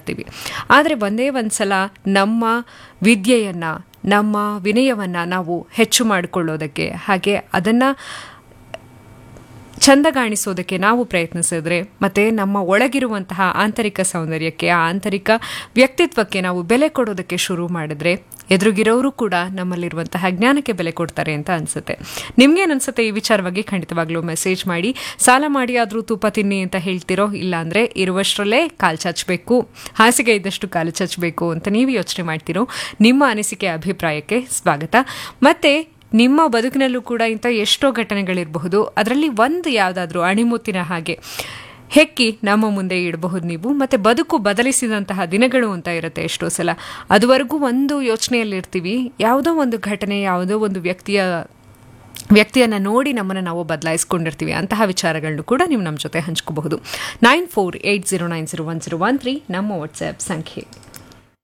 ಇರ್ತೀವಿ ಆದರೆ ಒಂದೇ ಒಂದು ಸಲ ನಮ್ಮ ವಿದ್ಯೆಯನ್ನು ನಮ್ಮ ವಿನಯವನ್ನು ನಾವು ಹೆಚ್ಚು ಮಾಡಿಕೊಳ್ಳೋದಕ್ಕೆ ಹಾಗೆ ಅದನ್ನು ಚಂದಗಾಣಿಸೋದಕ್ಕೆ ನಾವು ಪ್ರಯತ್ನಿಸಿದ್ರೆ ಮತ್ತು ನಮ್ಮ ಒಳಗಿರುವಂತಹ ಆಂತರಿಕ ಸೌಂದರ್ಯಕ್ಕೆ ಆ ಆಂತರಿಕ ವ್ಯಕ್ತಿತ್ವಕ್ಕೆ ನಾವು ಬೆಲೆ ಕೊಡೋದಕ್ಕೆ ಶುರು ಮಾಡಿದ್ರೆ ಎದುರುಗಿರೋರು ಕೂಡ ನಮ್ಮಲ್ಲಿರುವಂತಹ ಜ್ಞಾನಕ್ಕೆ ಬೆಲೆ ಕೊಡ್ತಾರೆ ಅಂತ ಅನಿಸುತ್ತೆ ನಿಮ್ಗೇನು ಅನ್ಸುತ್ತೆ ಈ ವಿಚಾರವಾಗಿ ಖಂಡಿತವಾಗ್ಲೂ ಮೆಸೇಜ್ ಮಾಡಿ ಸಾಲ ಮಾಡಿ ಆದರೂ ತುಪ್ಪ ತಿನ್ನಿ ಅಂತ ಹೇಳ್ತಿರೋ ಇಲ್ಲಾಂದರೆ ಇರುವಷ್ಟರಲ್ಲೇ ಕಾಲು ಚಾಚಬೇಕು ಹಾಸಿಗೆ ಇದ್ದಷ್ಟು ಕಾಲು ಚಾಚಬೇಕು ಅಂತ ನೀವು ಯೋಚನೆ ಮಾಡ್ತಿರೋ ನಿಮ್ಮ ಅನಿಸಿಕೆ ಅಭಿಪ್ರಾಯಕ್ಕೆ ಸ್ವಾಗತ ಮತ್ತು ನಿಮ್ಮ ಬದುಕಿನಲ್ಲೂ ಕೂಡ ಇಂಥ ಎಷ್ಟೋ ಘಟನೆಗಳಿರಬಹುದು ಅದರಲ್ಲಿ ಒಂದು ಯಾವುದಾದ್ರೂ ಅಣಿಮುತ್ತಿನ ಹಾಗೆ ಹೆಕ್ಕಿ ನಮ್ಮ ಮುಂದೆ ಇಡಬಹುದು ನೀವು ಮತ್ತು ಬದುಕು ಬದಲಿಸಿದಂತಹ ದಿನಗಳು ಅಂತ ಇರುತ್ತೆ ಎಷ್ಟೋ ಸಲ ಅದುವರೆಗೂ ಒಂದು ಯೋಚನೆಯಲ್ಲಿರ್ತೀವಿ ಯಾವುದೋ ಒಂದು ಘಟನೆ ಯಾವುದೋ ಒಂದು ವ್ಯಕ್ತಿಯ ವ್ಯಕ್ತಿಯನ್ನು ನೋಡಿ ನಮ್ಮನ್ನು ನಾವು ಬದಲಾಯಿಸ್ಕೊಂಡಿರ್ತೀವಿ ಅಂತಹ ವಿಚಾರಗಳನ್ನು ಕೂಡ ನೀವು ನಮ್ಮ ಜೊತೆ ಹಂಚ್ಕೋಬಹುದು nine four eight zero nine zero one zero one three ನಮ್ಮ ವಾಟ್ಸ್ಆ್ಯಪ್ ಸಂಖ್ಯೆ